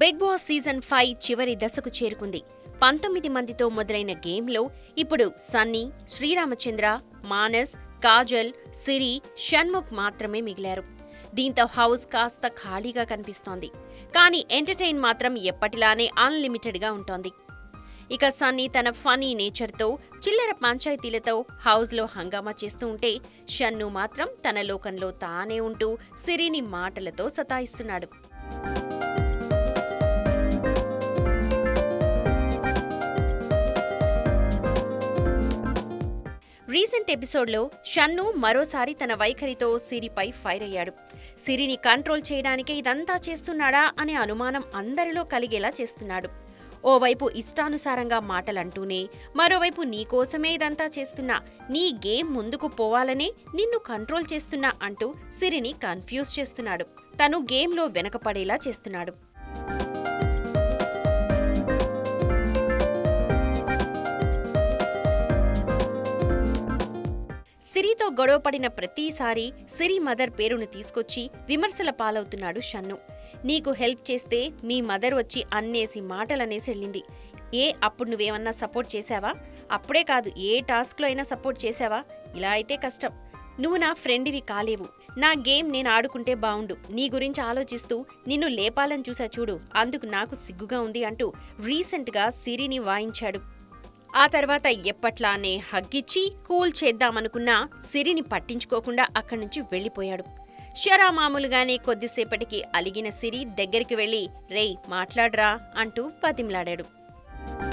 big boss season five చివరి దశకు చేరుకుంది పంతొమ్మిది మందితో మొదలైన గేమ్లో ఇప్పుడు సన్నీ శ్రీరామచంద్ర మానస్ కాజల్ సిరి షణ్ముఖ్ మాత్రమే మిగిలారు దీంతో హౌస్ కాస్త ఖాళీగా కనిపిస్తోంది కానీ ఎంటర్టైన్ మాత్రం ఎప్పటిలానే అన్లిమిటెడ్గా ఉంటోంది ఇక సన్నీ తన ఫనీ నేచర్తో చిల్లర పంచాయతీలతో హౌస్లో హంగామా చేస్తూ ఉంటే షన్ను మాత్రం తన లోకంలో తానే ఉంటూ సిరిని మాటలతో సతాయిస్తున్నాడు రీసెంట్ ఎపిసోడ్లో షన్ను మరోసారి తన వైఖరితో సిరిపై ఫైర్ అయ్యాడు సిరిని కంట్రోల్ చేయడానికే ఇదంతా చేస్తున్నాడా అనే అనుమానం అందరిలో కలిగేలా చేస్తున్నాడు ఓవైపు ఇష్టానుసారంగా మాటలంటూనే మరోవైపు నీకోసమే ఇదంతా చేస్తున్నా నీ గేమ్ ముందుకు పోవాలనే నిన్ను కంట్రోల్ చేస్తున్నా అంటూ సిరిని కన్ఫ్యూజ్ చేస్తున్నాడు తను గేమ్లో వెనకపడేలా చేస్తున్నాడు సిరితో గొడవపడిన ప్రతిసారి సిరి మదర్ పేరును తీసుకొచ్చి విమర్శల పాలవుతున్నాడు షన్ను నీకు హెల్ప్ చేస్తే మీ మదర్ వచ్చి అన్నేసి మాటలనేసి వెళ్ళింది ఏ అప్పుడు నువ్వేమన్నా సపోర్ట్ చేశావా అప్పుడే కాదు ఏ టాస్క్లో అయినా సపోర్ట్ చేశావా ఇలా అయితే కష్టం నువ్వు నా ఫ్రెండ్వి కాలేవు నా గేమ్ నేను ఆడుకుంటే బావుండు నీ గురించి ఆలోచిస్తూ నిన్ను లేపాలని చూసా చూడు అందుకు నాకు సిగ్గుగా ఉంది అంటూ రీసెంట్గా సిరిని వాయించాడు ఆ తర్వాత ఎప్పట్లానే హగ్గిచ్చి కూల్ చేద్దామనుకున్నా సిరిని పట్టించుకోకుండా అక్కడి నుంచి వెళ్ళిపోయాడు షరా మామూలుగానే కొద్దిసేపటికి అలిగిన సిరి దగ్గరికి వెళ్ళి రేయ్ మాట్లాడ్రా అంటూ బతిమలాడాడు